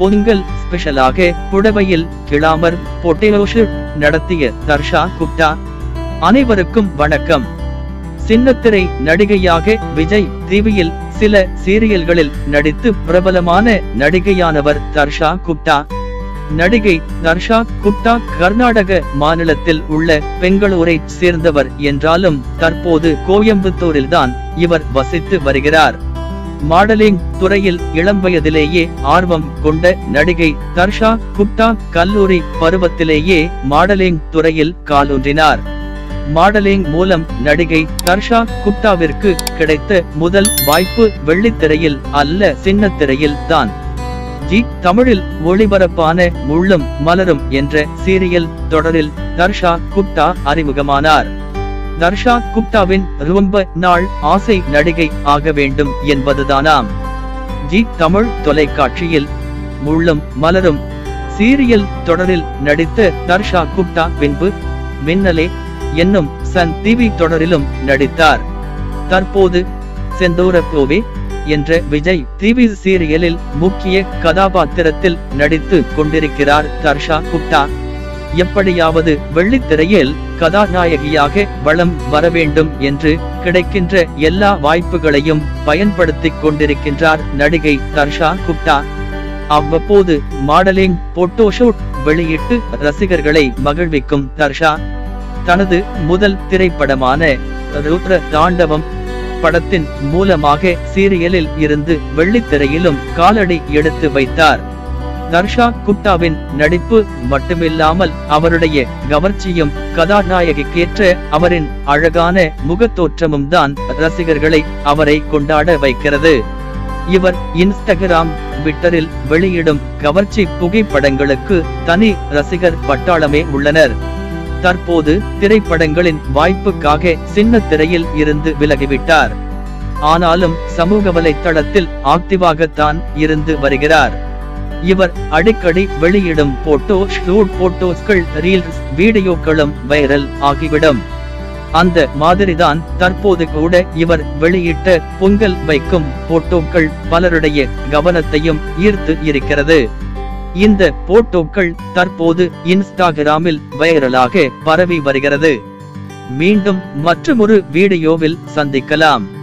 பொங்கல் ஸ்பெஷலாக புடவையில் கிளாமர் பொட்டேலோஷு நடத்திய தர்ஷா குப்தா அனைவருக்கும் வணக்கம் சின்னத்திரை நடிகையாக விஜய் டிவியில் சில சீரியல்களில் நடித்து பிரபலமான நடிகையானவர் தர்ஷா குப்தா நடிகை தர்ஷா குப்தா கர்நாடக மாநிலத்தில் உள்ள பெங்களூரை சேர்ந்தவர் என்றாலும் தற்போது கோயம்புத்தூரில்தான் இவர் வசித்து வருகிறார் மாடலிங் துறையில் இளம் வயதிலேயே ஆர்வம் கொண்ட நடிகை தர்ஷா குப்தா கல்லூரி பருவத்திலேயே மாடலிங் துறையில் காலூன்றினார் மாடலிங் மூலம் நடிகை தர்ஷா குப்தாவிற்கு கிடைத்த முதல் வாய்ப்பு வெள்ளித்திரையில் அல்ல சின்னத்திரையில் தான் ஜி தமிழில் ஒளிபரப்பான முள்ளும் மலரும் என்ற சீரியல் தொடரில் தர்ஷா குப்தா அறிமுகமானார் தர்ஷா குப்தாவின் ரொம்ப நாள் ஆசை நடிகை ஆக வேண்டும் என்பதுதானாம் ஜி தமிழ் தொலைக்காட்சியில் முள்ளும் மலரும் சீரியல் தொடரில் நடித்த தர்ஷா குப்தா பின்பு மின்னலே என்னும் சன் டிவி தொடரிலும் நடித்தார் தற்போது செந்தூர பூவே என்ற விஜய் டிவி சீரியலில் முக்கிய கதாபாத்திரத்தில் நடித்து கொண்டிருக்கிறார் தர்ஷா குப்தா எப்படியாவது வெள்ளித்திரையில் கதாநாயகியாக வளம் வர வேண்டும் என்று கிடைக்கின்ற எல்லா வாய்ப்புகளையும் பயன்படுத்திக் கொண்டிருக்கின்றார் நடிகை தர்ஷா குப்தா அவ்வப்போது மாடலிங் போட்டோஷூட் வெளியிட்டு ரசிகர்களை மகிழ்விக்கும் தர்ஷா தனது முதல் திரைப்படமான ருத்ர தாண்டவம் படத்தின் மூலமாக சீரியலில் இருந்து வெள்ளித்திரையிலும் காலடி எடுத்து வைத்தார் தர்ஷா குப்தாவின் நடிப்பு மட்டுமில்லாமல் அவருடைய கவர்ச்சியும் கதாநாயகிக்கேற்ற அவரின் அழகான முகத்தோற்றமும் தான் ரசிகர்களை அவரை கொண்டாட வைக்கிறது இவர் இன்ஸ்டாகிராம் ட்விட்டரில் வெளியிடும் கவர்ச்சி புகைப்படங்களுக்கு தனி ரசிகர் பட்டாளமே உள்ளனர் தற்போது திரைப்படங்களின் வாய்ப்புக்காக சின்ன திரையில் இருந்து விலகிவிட்டார் ஆனாலும் சமூக வலைத்தளத்தில் ஆக்டிவாகத்தான் இருந்து வருகிறார் இவர் அடிக்கடி வெளியிடும் போட்டோ ஷூட் போட்டோஸ்கள் ரீல்ஸ் வீடியோக்களும் வைரல் ஆகிவிடும் அந்த மாதிரிதான் தற்போது கூட இவர் வெளியிட்ட பொங்கல் வைக்கும் போட்டோக்கள் பலருடைய கவனத்தையும் ஈர்த்து இருக்கிறது இந்த போட்டோக்கள் தற்போது இன்ஸ்டாகிராமில் வைரலாக பரவி வருகிறது மீண்டும் மற்றொரு வீடியோவில் சந்திக்கலாம்